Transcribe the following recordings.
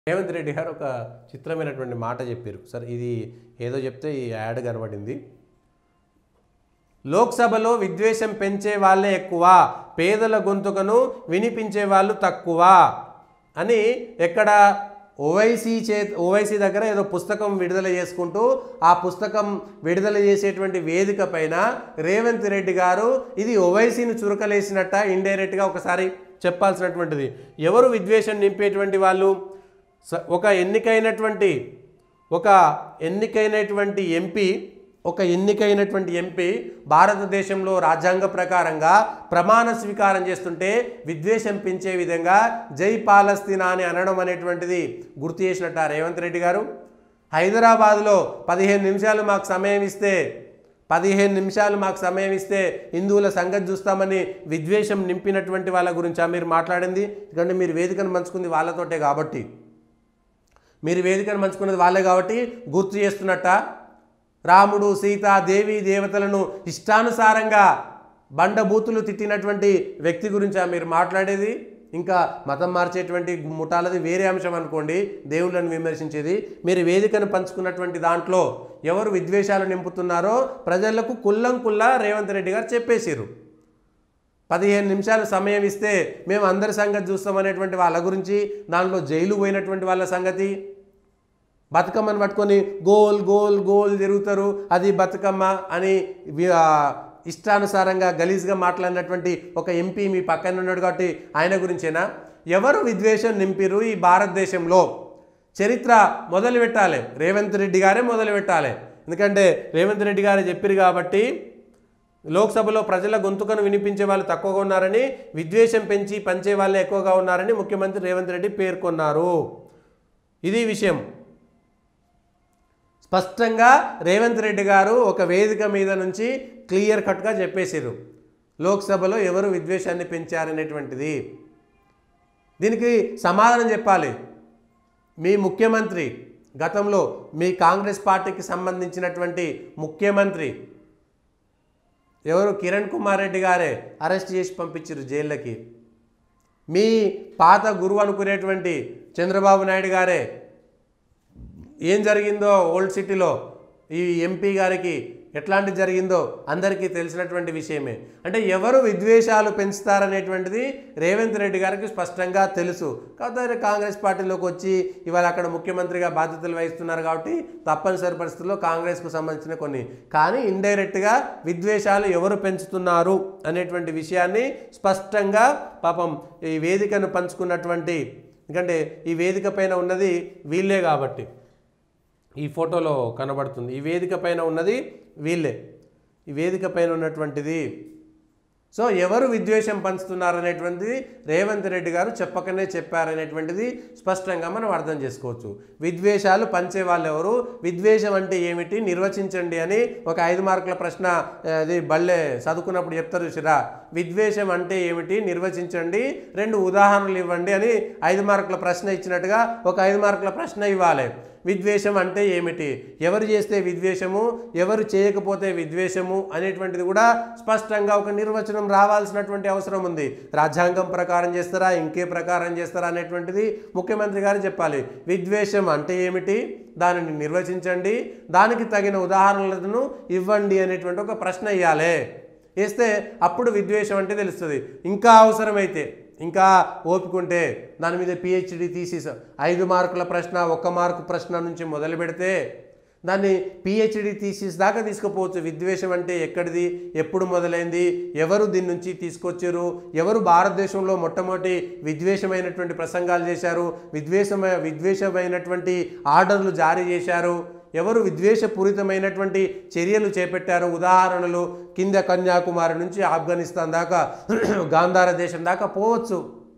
రేవంత్ రెడ్డి గారు ఒక చిత్రమైనటువంటి మాట చెప్పారు సార్ ఇది ఏదో చెప్తే ఈ యాడ్ కనబడింది లోక్సభలో విద్వేషం పెంచే వాళ్ళే ఎక్కువ పేదల గొంతుకను వినిపించే వాళ్ళు తక్కువ అని ఎక్కడ ఓవైసీ చే ఓవైసీ దగ్గర ఏదో పుస్తకం విడుదల చేసుకుంటూ ఆ పుస్తకం విడుదల చేసేటువంటి వేదిక పైన రేవంత్ రెడ్డి గారు ఇది ఓవైసీని చురకలేసినట్ట ఇండైరెక్ట్గా ఒకసారి చెప్పాల్సినటువంటిది ఎవరు విద్వేషం నింపేటువంటి వాళ్ళు స- ఒక ఎన్నికైనటువంటి ఒక ఎన్నికైనటువంటి ఎంపీ ఒక ఎన్నికైనటువంటి ఎంపీ భారతదేశంలో రాజ్యాంగ ప్రకారంగా ప్రమాణ స్వీకారం చేస్తుంటే విద్వేషం పెంచే విధంగా జై పాలస్తీనా అని అనడం అనేటువంటిది గుర్తు చేసినట్ట రేవంత్ రెడ్డి గారు హైదరాబాద్లో పదిహేను నిమిషాలు మాకు సమయం ఇస్తే పదిహేను నిమిషాలు మాకు సమయం ఇస్తే హిందువుల సంగతి చూస్తామని విద్వేషం నింపినటువంటి వాళ్ళ గురించా మీరు మాట్లాడింది ఎందుకంటే మీరు వేదికను పంచుకుంది వాళ్ళతోటే కాబట్టి మీరు వేదికను పంచుకున్నది వాళ్ళే కాబట్టి గుర్తు చేస్తున్నట్ట రాముడు సీత దేవి దేవతలను ఇష్టానుసారంగా బండబూతులు తిట్టినటువంటి వ్యక్తి గురించా మీరు మాట్లాడేది ఇంకా మతం మార్చేటువంటి ముఠాలది వేరే అంశం అనుకోండి దేవుళ్ళని విమర్శించేది మీరు వేదికను పంచుకున్నటువంటి దాంట్లో ఎవరు విద్వేషాలు నింపుతున్నారో ప్రజలకు కుల్లం కుల్లా రేవంత్ రెడ్డి గారు చెప్పేసిరు పదిహేను నిమిషాలు సమయం ఇస్తే మేము అందరి సంగతి చూస్తామనేటువంటి వాళ్ళ గురించి దానిలో జైలు పోయినటువంటి వాళ్ళ సంగతి బతుకమ్మని పట్టుకొని గోల్ గోల్ గోల్ తిరుగుతారు అది బతుకమ్మ అని వి- ఆ, ఇష్టానుసారంగా గలీజ్గా మాట్లాడినటువంటి ఒక ఎంపీ మీ పక్కన ఉన్నాడు కాబట్టి ఆయన గురించేనా ఎవరు విద్వేషం నింపిరు ఈ భారతదేశంలో చరిత్ర మొదలు పెట్టాలి రేవంత్ రెడ్డి గారే మొదలు పెట్టాలి ఎందుకంటే రేవంత్ రెడ్డి గారే చెప్పారు కాబట్టి లోక్సభలో ప్రజల గొంతుకను వినిపించే వాళ్ళు తక్కువగా ఉన్నారని విద్వేషం పెంచి పంచే వాళ్ళే ఎక్కువగా ఉన్నారని ముఖ్యమంత్రి రేవంత్ రెడ్డి పేర్కొన్నారు ఇది విషయం స్పష్టంగా రేవంత్ రెడ్డి గారు ఒక వేదిక మీద నుంచి క్లియర్ కట్గా చెప్పేసారు లోక్సభలో ఎవరు విద్వేషాన్ని పెంచారనేటువంటిది దీనికి సమాధానం చెప్పాలి మీ ముఖ్యమంత్రి గతంలో మీ కాంగ్రెస్ పార్టీకి సంబంధించినటువంటి ముఖ్యమంత్రి ఎవరు కిరణ్ కుమార్ రెడ్డి గారే అరెస్ట్ చేసి పంపించారు జైళ్ళకి మీ పాత గురువు అనుకునేటువంటి చంద్రబాబు నాయుడు గారే ఏం జరిగిందో ఓల్డ్ సిటీలో ఈ ఎంపీ గారికి ఎట్లాంటి జరిగిందో అందరికీ తెలిసినటువంటి విషయమే అంటే ఎవరు విద్వేషాలు పెంచుతారనేటువంటిది రేవంత్ రెడ్డి గారికి స్పష్టంగా తెలుసు కాకపోతే కాంగ్రెస్ పార్టీలోకి వచ్చి ఇవాళ అక్కడ ముఖ్యమంత్రిగా బాధ్యతలు వహిస్తున్నారు కాబట్టి తప్పనిసరి పరిస్థితుల్లో కాంగ్రెస్కు సంబంధించిన కొన్ని కానీ ఇండైరెక్ట్గా విద్వేషాలు ఎవరు పెంచుతున్నారు అనేటువంటి విషయాన్ని స్పష్టంగా పాపం ఈ వేదికను పంచుకున్నటువంటి ఎందుకంటే ఈ వేదిక పైన ఉన్నది వీళ్ళే కాబట్టి ఈ ఫోటోలో కనబడుతుంది ఈ వేదిక పైన ఉన్నది వీళ్ళే ఈ వేదిక పైన ఉన్నటువంటిది సో ఎవరు విద్వేషం పంచుతున్నారనేటువంటిది రేవంత్ రెడ్డి గారు చెప్పకనే చెప్పారనేటువంటిది స్పష్టంగా మనం అర్థం చేసుకోవచ్చు విద్వేషాలు పంచే వాళ్ళు ఎవరు విద్వేషం అంటే ఏమిటి నిర్వచించండి అని ఒక ఐదు మార్కుల ప్రశ్న ఆ, అది బళ్ళే చదువుకున్నప్పుడు చెప్తారు చూసిరా విద్వేషం అంటే ఏమిటి నిర్వచించండి రెండు ఉదాహరణలు ఇవ్వండి అని ఐదు మార్కుల ప్రశ్న ఇచ్చినట్టుగా ఒక ఐదు మార్కుల ప్రశ్న ఇవ్వాలి విద్వేషం అంటే ఏమిటి ఎవరు చేస్తే విద్వేషము ఎవరు చేయకపోతే విద్వేషము అనేటువంటిది కూడా స్పష్టంగా ఒక నిర్వచనం రావాల్సినటువంటి అవసరం ఉంది రాజ్యాంగం ప్రకారం చేస్తారా ఇంకే ప్రకారం చేస్తారా అనేటువంటిది ముఖ్యమంత్రి గారు చెప్పాలి విద్వేషం అంటే ఏమిటి దానిని నిర్వచించండి దానికి తగిన ఉదాహరణలను ఇవ్వండి అనేటువంటి ఒక ప్రశ్న ఇవ్వాలి వేస్తే అప్పుడు విద్వేషం అంటే తెలుస్తుంది ఇంకా అవసరమైతే ఇంకా ఓపికంటే దాని మీద పిహెచ్డి తీసేస ఐదు మార్కుల ప్రశ్న ఒక్క మార్కు ప్రశ్న నుంచి మొదలు పెడితే దాన్ని పిహెచ్డి థీసిస్ దాకా తీసుకుపోవచ్చు విద్వేషం అంటే ఎక్కడిది ఎప్పుడు మొదలైంది ఎవరు దీని నుంచి తీసుకొచ్చారు ఎవరు భారతదేశంలో మొట్టమొదటి విద్వేషమైనటువంటి ప్రసంగాలు చేశారు విద్వేషమ విద్వేషమైనటువంటి ఆర్డర్లు జారీ చేశారు ఎవరు విద్వేషపూరితమైనటువంటి చర్యలు చేపట్టారు ఉదాహరణలు కింద కన్యాకుమారి నుంచి ఆఫ్ఘనిస్తాన్ దాకా గాంధార దేశం దాకా పోవచ్చు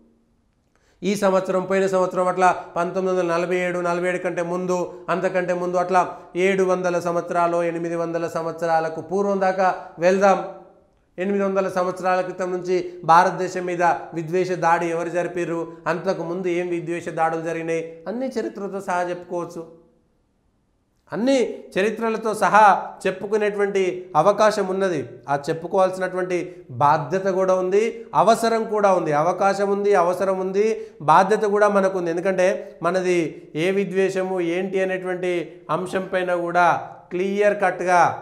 ఈ సంవత్సరం పోయిన సంవత్సరం అట్లా పంతొమ్మిది వందల నలభై ఏడు నలభై ఏడు కంటే ముందు అంతకంటే ముందు అట్లా ఏడు వందల సంవత్సరాలు ఎనిమిది వందల సంవత్సరాలకు పూర్వం దాకా వెళ్దాం ఎనిమిది వందల సంవత్సరాల క్రితం నుంచి భారతదేశం మీద విద్వేష దాడి ఎవరు జరిపారు అంతకు ముందు ఏం విద్వేష దాడులు జరిగినాయి అన్ని చరిత్రతో సహా చెప్పుకోవచ్చు అన్ని చరిత్రలతో సహా చెప్పుకునేటువంటి అవకాశం ఉన్నది ఆ చెప్పుకోవాల్సినటువంటి బాధ్యత కూడా ఉంది అవసరం కూడా ఉంది అవకాశం ఉంది అవసరం ఉంది బాధ్యత కూడా మనకు ఉంది ఎందుకంటే మనది ఏ విద్వేషము ఏంటి అనేటువంటి అంశం పైన కూడా క్లియర్ కట్గా